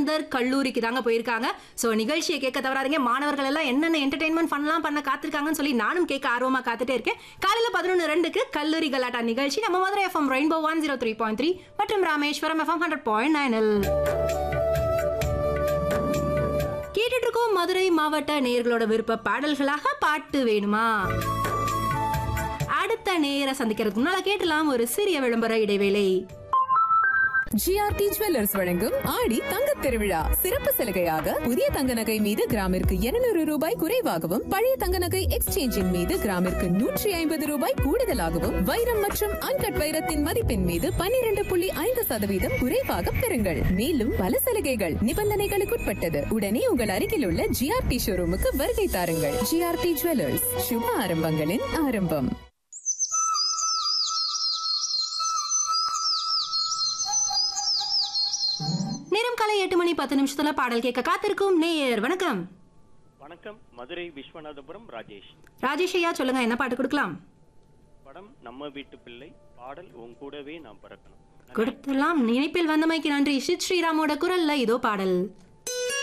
விவேகானந்தர் கல்லூரிக்கு தாங்க போயிருக்காங்க ஸோ நிகழ்ச்சியை கேட்க தவறாதீங்க மாணவர்கள் எல்லாம் என்னென்ன என்டர்டைன்மெண்ட் பண்ணலாம் பண்ண காத்திருக்காங்கன்னு சொல்லி நானும் கேட்க ஆர்வமா காத்துட்டே இருக்கேன் காலையில பதினொன்று ரெண்டுக்கு கல்லூரி கலாட்டா நிகழ்ச்சி நம்ம Madurai FM rainbow one zero three point three மற்றும் ராமேஸ்வரம் எஃப்எம் ஹண்ட்ரட் பாயிண்ட் நைனில் கேட்டுட்டு இருக்கோம் மதுரை மாவட்ட நேயர்களோட விருப்ப பாடல்களாக பாட்டு வேணுமா அடுத்த நேர சந்திக்கிறதுக்கு முன்னால கேட்டலாம் ஒரு சிறிய விளம்பர இடைவேளை ஜிஆர்டி ஜுவல்லர்ஸ் வழங்கும் ஆடி தங்கத் திருவிழா சிறப்பு சலுகையாக புதிய தங்க நகை மீது கிராமிற்கு 200 ரூபாய் குறைவாகவும் பழைய தங்க நகை எக்ஸ்சேஞ்சின் மீது கிராமிற்கு நூற்றி ஐம்பது ரூபாய் கூடுதலாகவும் வைரம் மற்றும் அன்கட் வைரத்தின் மதிப்பின் மீது 12.5% புள்ளி ஐந்து சதவீதம் குறைவாக பெறுங்கள் மேலும் பல சலுகைகள் நிபந்தனைகளுக்குட்பட்டது உடனே உங்கள் அருகில் உள்ள ஜிஆர்டி ஷோரூமுக்கு வருகை தாருங்கள் ஜிஆர்டி ஜுவல்லர்ஸ் சுப ஆரம்பங்களின் ஆரம்பம் நேரம் காலை எட்டு மணி பத்து நிமிஷத்துல பாடல் கேட்க காத்திருக்கும் நேயர் வணக்கம் வணக்கம் மதுரை விஸ்வநாதபுரம் ராஜேஷ் ராஜேஷ் ஐயா சொல்லுங்க என்ன பாட்டு கொடுக்கலாம் படம் நம்ம வீட்டு பிள்ளை பாடல் உன் கூடவே நாம் பறக்கணும் கொடுத்தலாம் நினைப்பில் வந்தமைக்கு நன்றி சித் ஸ்ரீராமோட குரல்ல இதோ பாடல்